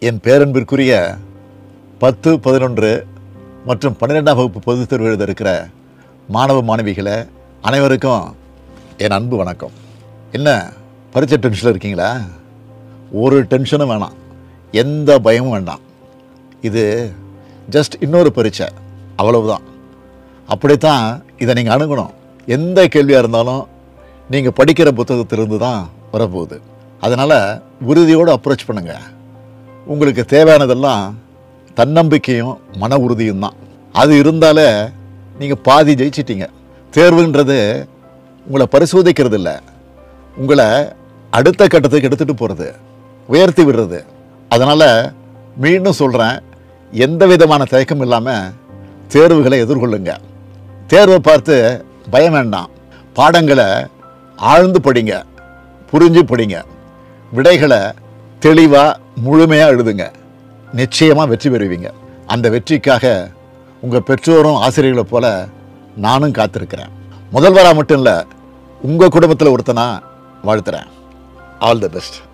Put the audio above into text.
என் பேரன்பிற்குரிய பத்து பதினொன்று மற்றும் பன்னிரெண்டாம் வகுப்பு பொதுத் தேர்வு எழுத இருக்கிற மாணவ மாணவிகளை அனைவருக்கும் என் அன்பு வணக்கம் என்ன பரீட்சை டென்ஷனில் இருக்கீங்களா ஒரு டென்ஷனும் வேணாம் எந்த பயமும் வேண்டாம் இது ஜஸ்ட் இன்னொரு பரீட்சை அவ்வளவுதான் அப்படித்தான் இதை நீங்கள் அணுகணும் எந்த கேள்வியாக இருந்தாலும் நீங்கள் படிக்கிற புத்தகத்திலிருந்து தான் வரப்போகுது அதனால் உறுதியோடு அப்ரோச் பண்ணுங்கள் உங்களுக்கு தேவையானதெல்லாம் தன்னம்பிக்கையும் மன உறுதியும் தான் அது இருந்தாலே நீங்கள் பாதி ஜெயிச்சிட்டீங்க தேர்வுன்றது உங்களை பரிசோதிக்கிறது இல்லை உங்களை அடுத்த கட்டத்துக்கு எடுத்துகிட்டு போகிறது உயர்த்தி விடுறது அதனால் மீண்டும் சொல்கிறேன் எந்த விதமான தயக்கம் இல்லாமல் தேர்வுகளை எதிர்கொள்ளுங்க தேர்வை பார்த்து பயம் வேண்டாம் பாடங்களை ஆழ்ந்து படிங்க புரிஞ்சு படிங்க விடைகளை தெளிவாக முழுமையாக எழுதுங்க நிச்சயமாக வெற்றி பெறுவீங்க அந்த வெற்றிக்காக உங்கள் பெற்றோரும் ஆசிரியர்களை போல நானும் காத்திருக்கிறேன் முதல்வராக மட்டும் இல்லை உங்கள் குடும்பத்தில் ஒருத்தனா வாழ்த்துறேன் ஆல் தி பெஸ்ட்